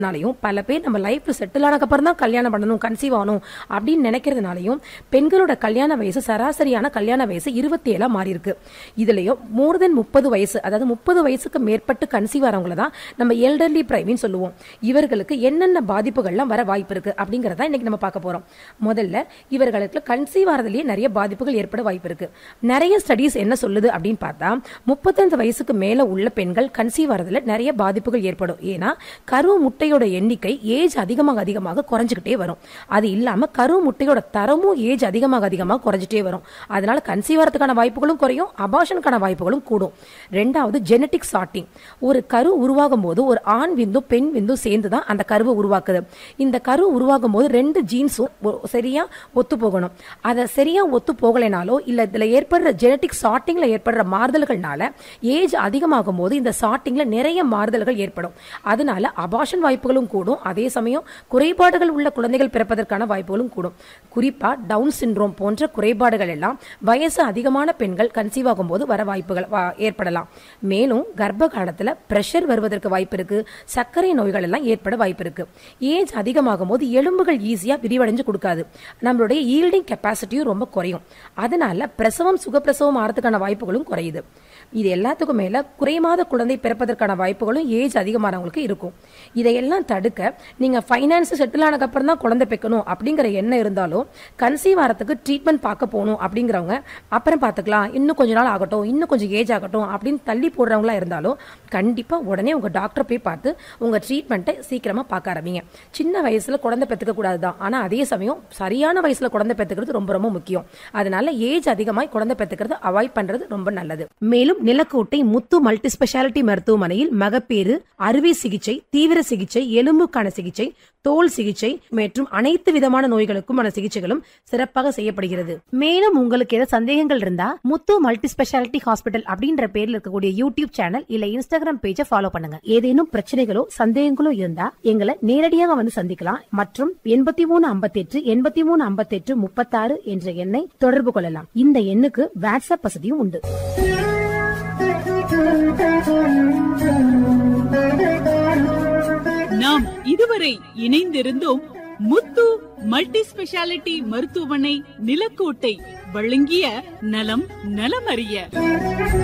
னாலையும் பல பேர் நம்ம லைஃப்ல செட்டில் ஆனதுக்கப்புறம் தான் கல்யாணம் பண்ணணும் கன்சீவ் ஆகணும் அப்படின்னு நினைக்கிறதுனாலையும் பெண்களோட கல்யாண வயசு சராசரியான கல்யாண வயசு இருபத்தி ஏழா மாறி இருக்கு இதுலயும் மோர் தென் முப்பது வயசு அதாவது முப்பது வயசுக்கு மேற்பட்டு கன்சீவ் ஆறவங்கள தான் நம்ம எல்டர்லி பிரைமின்னு சொல்லுவோம் இவர்களுக்கு என்னென்ன பாதிப்புகள்லாம் வர வாய்ப்பு இருக்கு அப்படிங்கறத இன்னைக்கு நம்ம பார்க்க போறோம் முதல்ல இவர்களுக்கு கன்சீவ் ஆறதுலயே நிறைய பாதிப்புகள் ஏற்பட வாய்ப்பு இருக்கு நிறைய ஸ்டடீஸ் என்ன சொல்லுது அப்படின்னு பார்த்தா முப்பத்தஞ்சு வயசுக்கு மேல உள்ள பெண்கள் கன்சீவ் ஆறதுல நிறைய பாதிப்புகள் ஏற்படும் ஏன்னா கரு முட்டையோட எண்ணிக்கை ஏஜ் அதிகமாக அதிகமாக குறைஞ்சிக்கிட்டே வரும் அது இல்லாம கரு முட்டையோட தரமும் ஏஜ் அதிகமாக அதிகமாக குறைஞ்சிட்டே வரும் அதனால கன்சீவ் ஆகிறதுக்கான வாய்ப்புகளும் குறையும் அபாஷனுக்கான வாய்ப்புகளும் கூடும் ரெண்டாவது ஜெனட்டிக் சார்ட்டிங் ஒரு கரு உருவாகும் போது ஒரு ஆண் விந்தும் பெண் விந்தும் சேர்ந்து தான் அந்த கருவை உருவாக்குது இந்த கரு உருவாகும் போது ரெண்டு ஜீன்ஸும் சரியா ஒத்து போகணும் அதை சரியா ஒத்து போகலைனாலோ இல்ல இதுல ஏற்படுற ஜெனட்டிக் சார்ட்டிங்ல ஏற்படுற மாறுதல்கள்னால ஏஜ் அதிகமாகும் போது இந்த சார்ட்டிங்ல நிறைய மாறுதல்கள் ஏற்படும் அதனால அபாஷன் வாய்ப்புகளும் கூடும் அதே சமயம் குறைபாடுகள் உள்ள குழந்தைகள் பிறப்பதற்கான வாய்ப்புகளும் கூடும் குறிப்பா டவுன் சிண்ட்ரோம் போன்ற குறைபாடுகள் எல்லாம் வயசு அதிகமான பெண்கள் கன்சீவ் ஆகும்போது வர வாய்ப்புகள் வா- ஏற்படலாம் மேலும் கர்ப்ப காலத்துல பிரஷர் வருவதற்கு வாய்ப்பு இருக்கு சர்க்கரை நோய்கள் எல்லாம் ஏற்பட வாய்ப்பு இருக்கு ஏஜ் அதிகமாகும் போது எலும்புகள் ஈஸியா விரிவடைஞ்சு கொடுக்காது நம்மளுடைய ஈல்டிங் கெப்பாசிட்டியும் ரொம்ப குறையும் அதனால பிரசவம் சுகப்பிரசவம் ஆறதுக்கான வாய்ப்புகளும் குறையுது இது எல்லாத்துக்கும் மேல குறைமாத குழந்தை பிறப்பதற்கான வாய்ப்புகளும் ஏஜ் அதிகமானவங்களுக்கு இருக்கும் இதையெல்லாம் தடுக்க நீங்க ஃபைனான்ஸ் செட்டில் ஆனதுக்கு அப்புறம் தான் குழந்தை பெக்கணும் அப்படிங்கிற எண்ணம் இருந்தாலும் கன்சீவ் ஆகிறதுக்கு ட்ரீட்மெண்ட் பார்க்க போகணும் அப்படிங்கிறவங்க அப்புறம் பார்த்துக்கலாம் இன்னும் கொஞ்ச நாள் ஆகட்டும் இன்னும் கொஞ்சம் ஏஜ் ஆகட்டும் அப்படின்னு தள்ளி போடுறவங்களா இருந்தாலும் கண்டிப்பா உடனே உங்க டாக்டர் போய் பார்த்து உங்க ட்ரீட்மெண்ட்டை சீக்கிரமா பார்க்க ஆரம்பிங்க சின்ன வயசுல குழந்தை பெற்றுக்க கூடாது தான் ஆனா அதே சமயம் சரியான வயசுல குழந்தை பெற்றுக்கிறது ரொம்ப ரொம்ப முக்கியம் அதனால ஏஜ் அதிகமாய் குழந்தை பெற்றுக்கிறது அவாய்ட் பண்றது ரொம்ப நல்லது மேலும் நிலக்கோட்டை முத்து மல்டி ஸ்பெஷாலிட்டி மருத்துவமனையில் மகப்பேறு அறுவை சிகிச்சை தீவிர சிகிச்சை எலும்புக்கான சிகிச்சை தோல் சிகிச்சை மற்றும் அனைத்து விதமான நோய்களுக்குமான சிகிச்சைகளும் சிறப்பாக செய்யப்படுகிறது மேலும் உங்களுக்கு ஏதாவது சந்தேகங்கள் இருந்தா முத்து மல்டி ஸ்பெஷாலிட்டி ஹாஸ்பிட்டல் அப்படின்ற பேர்ல இருக்கக்கூடிய யூடியூப் சேனல் இல்ல இன்ஸ்டாகிராம் பேஜை ஃபாலோ பண்ணுங்க ஏதேனும் பிரச்சனைகளோ சந்தேகங்களோ இருந்தா எங்களை நேரடியாக வந்து சந்திக்கலாம் மற்றும் எண்பத்தி மூணு ஐம்பத்தி எட்டு எண்பத்தி மூணு ஐம்பத்தி எட்டு முப்பத்தாறு என்ற எண்ணை தொடர்பு கொள்ளலாம் இந்த எண்ணுக்கு வாட்ஸ்அப் வசதியும் உண்டு நாம் இதுவரை இணைந்திருந்தோம் முத்து மல்டி ஸ்பெஷாலிட்டி மருத்துவமனை நிலக்கோட்டை வழங்கிய நலம் நலமறிய